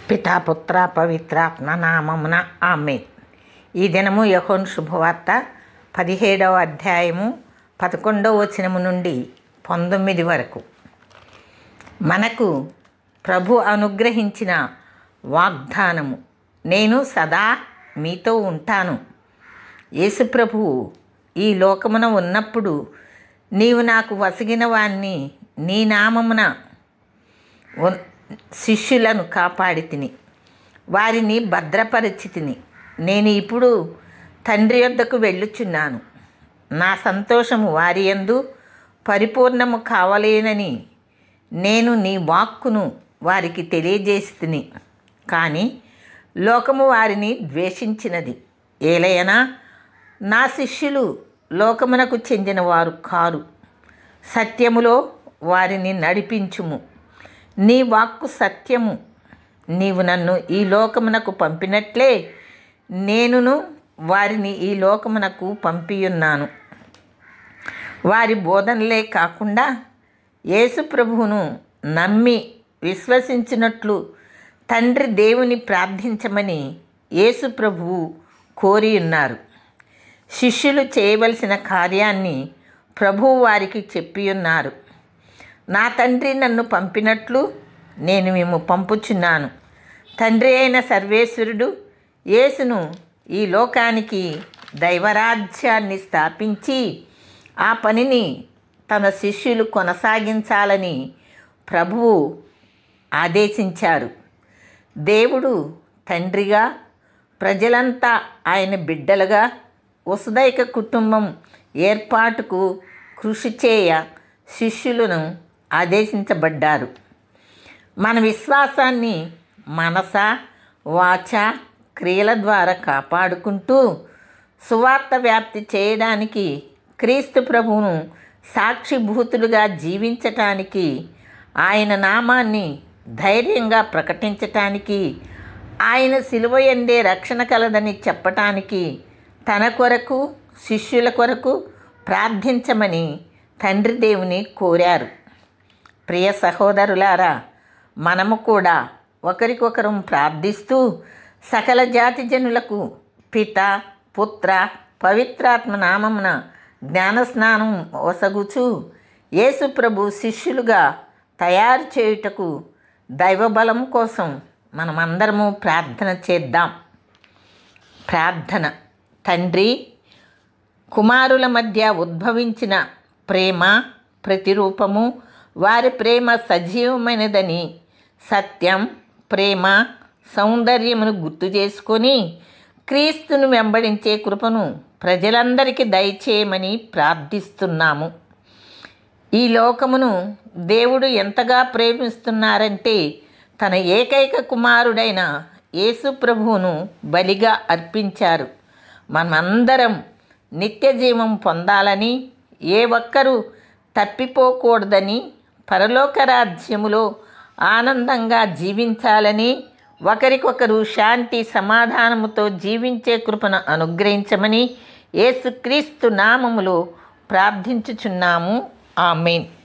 పితాపుత్ర పవిత్రాత్మ నామమున ఆమె ఈ దినము యహోన్ శుభవార్త పదిహేడవ అధ్యాయము పదకొండవ వచనము నుండి పంతొమ్మిది వరకు మనకు ప్రభు అనుగ్రహించిన వాగ్దానము నేను సదా మీతో ఉంటాను యేసుప్రభువు ఈ లోకమున ఉన్నప్పుడు నీవు నాకు వసిగిన వాణ్ణి నీ నామమున ఉన్- శిష్యులను కాపాడి తిని వారిని భద్రపరిచి తిని నేను ఇప్పుడు తండ్రి యొద్దకు వెళ్ళుచున్నాను నా సంతోషము వారి యందు పరిపూర్ణము కావలేనని నేను నీ వాక్కును వారికి తెలియజేసి తిని కానీ లోకము వారిని ద్వేషించినది ఏలయనా నా శిష్యులు లోకమునకు చెందిన వారు కారు సత్యములో వారిని నడిపించుము నీ వాక్కు సత్యము నీవు నన్ను ఈ లోకమునకు పంపినట్లే నేనును వారిని ఈ లోకమునకు పంపియున్నాను వారి బోధనలే కాకుండా యేసు ప్రభువును నమ్మి విశ్వసించినట్లు తండ్రి దేవుని ప్రార్థించమని యేసు ప్రభువు కోరి ఉన్నారు శిష్యులు చేయవలసిన కార్యాన్ని ప్రభువు వారికి చెప్పి ఉన్నారు నా తండ్రి నన్ను పంపినట్లు నేను మేము పంపుచున్నాను తండ్రి అయిన సర్వేశ్వరుడు యేసును ఈ లోకానికి దైవరాజ్యాన్ని స్థాపించి ఆ పనిని తన శిష్యులు కొనసాగించాలని ప్రభువు ఆదేశించారు దేవుడు తండ్రిగా ప్రజలంతా ఆయన బిడ్డలుగా వసుదైక కుటుంబం ఏర్పాటుకు కృషి చేయ శిష్యులను ఆదేశించబడ్డారు మన విశ్వాసాన్ని మనస వాచ క్రియల ద్వారా కాపాడుకుంటూ సువార్త వ్యాప్తి చేయడానికి క్రీస్తు ప్రభువును సాక్షిభూతులుగా జీవించటానికి ఆయన నామాన్ని ధైర్యంగా ప్రకటించటానికి ఆయన సిలువ ఎందే రక్షణ కలదని చెప్పటానికి తన కొరకు శిష్యుల కొరకు ప్రార్థించమని తండ్రి దేవుని కోరారు ప్రియ సహోదరులారా మనము కూడా ఒకరికొకరు ప్రార్థిస్తూ సకల జాతి జనులకు పిత పుత్ర పవిత్రాత్మ నామమున జ్ఞానస్నానం ఒసగుచు యేసు ప్రభు శిష్యులుగా తయారు చేయుటకు దైవబలం కోసం మనమందరము ప్రార్థన చేద్దాం ప్రార్థన తండ్రి కుమారుల మధ్య ఉద్భవించిన ప్రేమ ప్రతిరూపము వారి ప్రేమ సజీవమైనదని సత్యం ప్రేమ సౌందర్యమును గుర్తు చేసుకొని క్రీస్తును వెంబడించే కృపను ప్రజలందరికీ దయచేయమని ప్రార్థిస్తున్నాము ఈ లోకమును దేవుడు ఎంతగా ప్రేమిస్తున్నారంటే తన ఏకైక కుమారుడైన యేసు ప్రభువును బలిగా అర్పించారు మనమందరం నిత్య జీవం పొందాలని ఏ ఒక్కరూ తప్పిపోకూడదని పరలోక రాజ్యములో ఆనందంగా జీవించాలని ఒకరికొకరు శాంతి సమాధానముతో జీవించే కృపను అనుగ్రహించమని యేసుక్రీస్తు నామములో ప్రార్థించుచున్నాము ఆమెన్